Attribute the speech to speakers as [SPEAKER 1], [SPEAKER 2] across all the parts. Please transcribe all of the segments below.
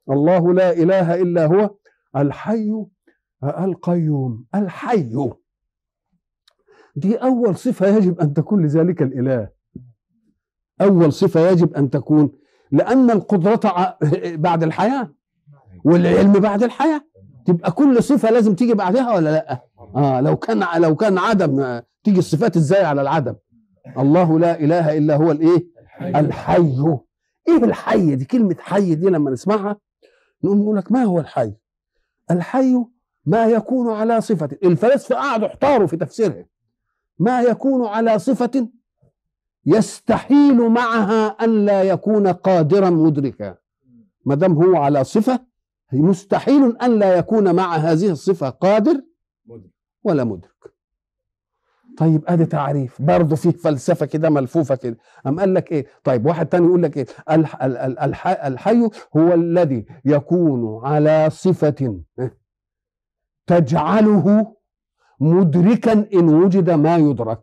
[SPEAKER 1] الله لا اله الا هو الحي القيوم الحي دي اول صفه يجب ان تكون لذلك الاله اول صفه يجب ان تكون لان القدره ع- بعد الحياه والعلم بعد الحياه تبقى كل صفه لازم تيجي بعدها ولا لا اه لو كان لو كان عدم آه، تيجي الصفات ازاي على العدم الله لا اله الا هو الايه الحي ايه الحي دي كلمه حي دي لما نسمعها نقول نقول لك ما هو الحي الحي ما يكون على صفة الفلاسفة قعدوا احتاروا في تفسيرها ما يكون على صفة يستحيل معها أن لا يكون قادرا مدركا ما دام هو على صفة مستحيل أن لا يكون مع هذه الصفة قادر
[SPEAKER 2] مدرك.
[SPEAKER 1] ولا مدرك طيب ادي تعريف برضه فيه فلسفه كده ملفوفه كده أم قال لك ايه طيب واحد تاني يقول لك ايه الح ال- ال- الح الحي هو الذي يكون على صفه تجعله مدركا ان وجد ما يدرك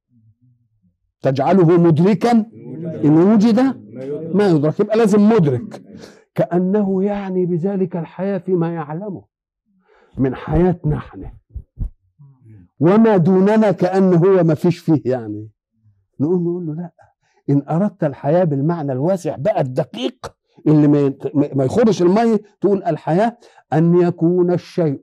[SPEAKER 1] تجعله مدركا ان وجد
[SPEAKER 2] ما يدرك
[SPEAKER 1] ما يدرك يبقى لازم مدرك كأنه يعني بذلك الحياة فيما يعلمه من حياتنا احنا وما دوننا كأنه هو ما فيش فيه يعني نقول نقول له لا إن أردت الحياة بالمعنى الواسع بقى الدقيق اللي ما يت- ما يخرش المية تقول الحياة أن يكون الشيء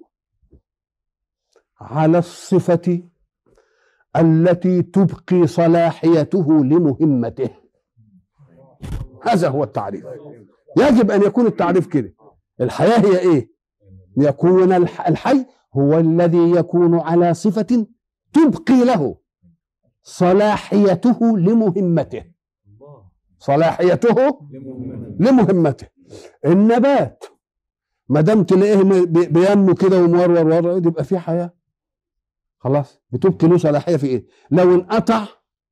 [SPEAKER 1] على الصفة التي تبقي صلاحيته لمهمته هذا هو التعريف يجب ان يكون التعريف كده الحياه هي ايه يكون الح- الحي هو الذي يكون على صفه تبقي له صلاحيته لمهمته صلاحيته لمهمته النبات ما دام تلاقيه م- بي- بينمو كده ومورور ورور يبقى فيه حياه خلاص بتبقي له صلاحيه في ايه لو انقطع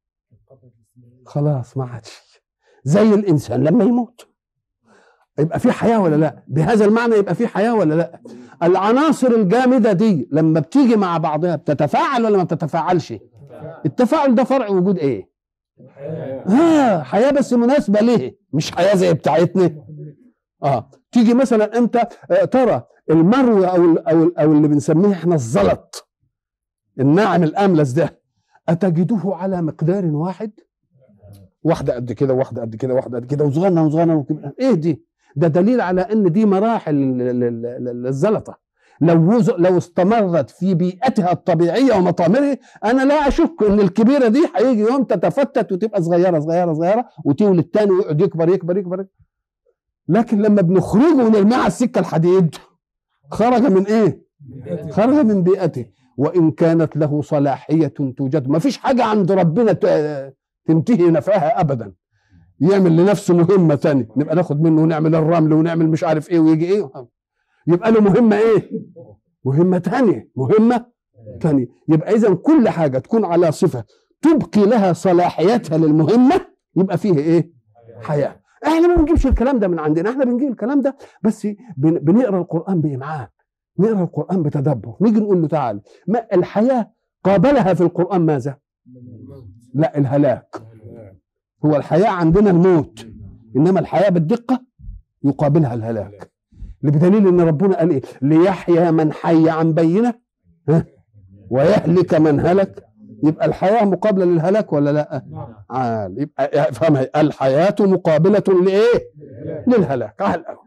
[SPEAKER 1] خلاص ما عادش زي الانسان لما يموت يبقى في حياه ولا لا بهذا المعنى يبقى في حياه ولا لا العناصر الجامده دي لما بتيجي مع بعضها بتتفاعل ولا ما بتتفاعلش التفاعل ده فرع وجود ايه اه حياه بس مناسبه ليه مش حياه زي بتاعتنا اه تيجي مثلا انت آه، ترى المرو او ال او ال او اللي بنسميه احنا الزلط الناعم الاملس ده اتجده على مقدار واحد واحده قد كده واحده قد كده واحده قد كده وصغنن وصغنن وكبيرة. ايه دي ده دليل على ان دي مراحل لل- لل- لل- للزلطه لو وز- لو استمرت في بيئتها الطبيعيه ومطامرها انا لا اشك ان الكبيره دي هيجي يوم تتفتت وتبقى صغيره صغيره صغيره وتولد تاني ويقعد يكبر يكبر يكبر لكن لما بنخرجه ونرميه على السكه الحديد خرج من ايه؟ خرج من بيئته وان كانت له صلاحيه توجد ما فيش حاجه عند ربنا ت- تنتهي نفعها ابدا يعمل لنفسه مهمه ثانيه نبقى ناخد منه ونعمل الرمل ونعمل مش عارف ايه ويجي ايه يبقى له مهمه ايه مهمه ثانيه مهمه ثانيه يبقى اذا كل حاجه تكون على صفه تبقي لها صلاحيتها للمهمه يبقى فيه ايه حياه احنا ما بنجيبش الكلام ده من عندنا احنا بنجيب الكلام ده بس بن- بنقرا القران بامعان نقرا القران بتدبر نيجي نقول له تعالى ما الحياه قابلها في القران ماذا لا الهلاك هو الحياة عندنا الموت إنما الحياة بالدقة يقابلها الهلاك بدليل إن ربنا قال إيه ليحيى من حي عن بينة ها؟ ويهلك من هلك يبقى الحياة مقابلة للهلاك ولا لا عال يبقى افهمها الحياة مقابلة لإيه للهلاك على الأول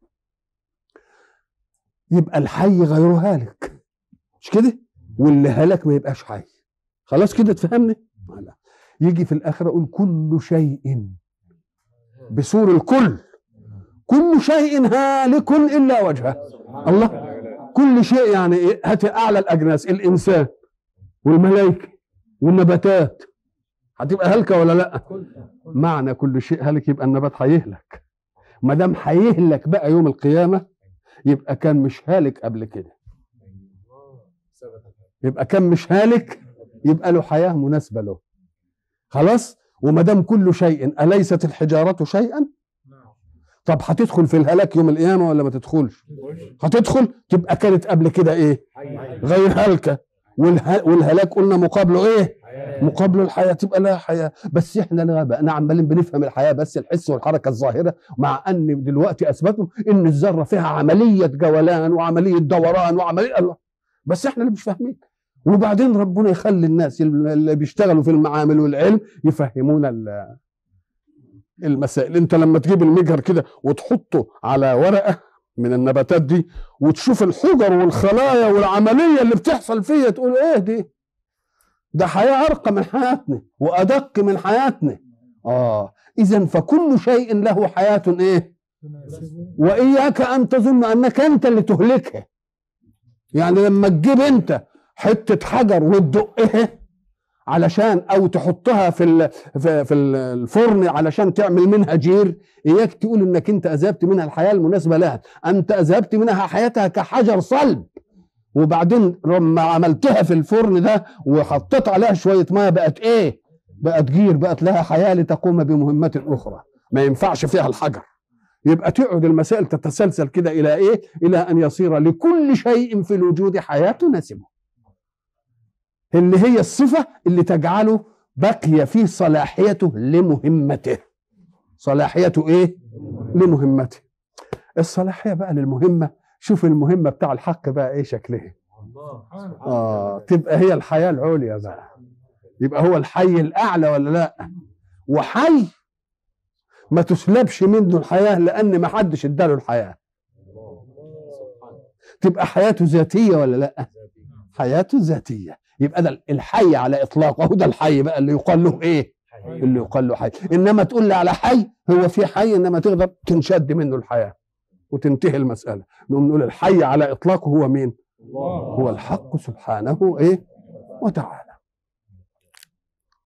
[SPEAKER 1] يبقى الحي غير هالك مش كده واللي هلك ما يبقاش حي خلاص كده اتفهمنا لا. يجي في الاخره يقول كل شيء بسور الكل كل شيء هالك الا وجهه الله كل شيء يعني ايه هات اعلى الاجناس الانسان والملائكه والنباتات هتبقى هلكه ولا لا معنى كل شيء هلك يبقى النبات هيهلك ما دام هيهلك بقى يوم القيامه يبقى كان مش هالك قبل كده يبقى كان مش هالك يبقى له حياه مناسبه له خلاص وما دام كل شيء اليست الحجاره شيئا طب هتدخل في الهلاك يوم القيامه ولا ما تدخلش هتدخل تبقى كانت قبل كده ايه غير هلكه والها- والهلاك قلنا مقابله ايه مقابل الحياه تبقى لها حياه بس احنا لا بقى عمالين بنفهم الحياه بس الحس والحركه الظاهره مع ان دلوقتي اثبتوا ان الذره فيها عمليه جولان وعمليه دوران وعمليه الله بس احنا اللي مش فاهمين وبعدين ربنا يخلي الناس اللي بيشتغلوا في المعامل والعلم يفهمونا ال- المسائل انت لما تجيب المجهر كده وتحطه على ورقه من النباتات دي وتشوف الحجر والخلايا والعمليه اللي بتحصل فيها تقول ايه دي ده حياه ارقى من حياتنا وادق من حياتنا اه اذا فكل شيء له حياه ايه واياك ان تظن انك انت اللي تهلكها يعني لما تجيب انت حته حجر وتدقها علشان او تحطها في ال- في في الفرن علشان تعمل منها جير اياك تقول انك انت اذهبت منها الحياه المناسبه لها انت اذهبت منها حياتها كحجر صلب وبعدين لما عملتها في الفرن ده وحطيت عليها شويه ميه بقت ايه بقت جير بقت لها حياه لتقوم بمهمات اخرى ما ينفعش فيها الحجر يبقى تقعد المسائل تتسلسل كده الى ايه الى ان يصير لكل شيء في الوجود حياه تناسبه اللي هي الصفه اللي تجعله بقي في صلاحيته لمهمته صلاحيته ايه لمهمته الصلاحيه بقى للمهمه شوف المهمه بتاع الحق بقى ايه شكلها اه تبقى هي الحياه العليا بقى يبقى هو الحي الاعلى ولا لا وحي ما تسلبش منه الحياه لان ما حدش اداله الحياه تبقى حياته ذاتيه ولا لا حياته ذاتيه يبقى ده الحي على اطلاقه هو ده الحي بقى اللي يقال له ايه اللي يقال له حي انما تقول لي على حي هو في حي انما تقدر تنشد منه الحياه وتنتهي المساله نقوم نقول الحي على اطلاقه هو مين هو الحق سبحانه ايه وتعالى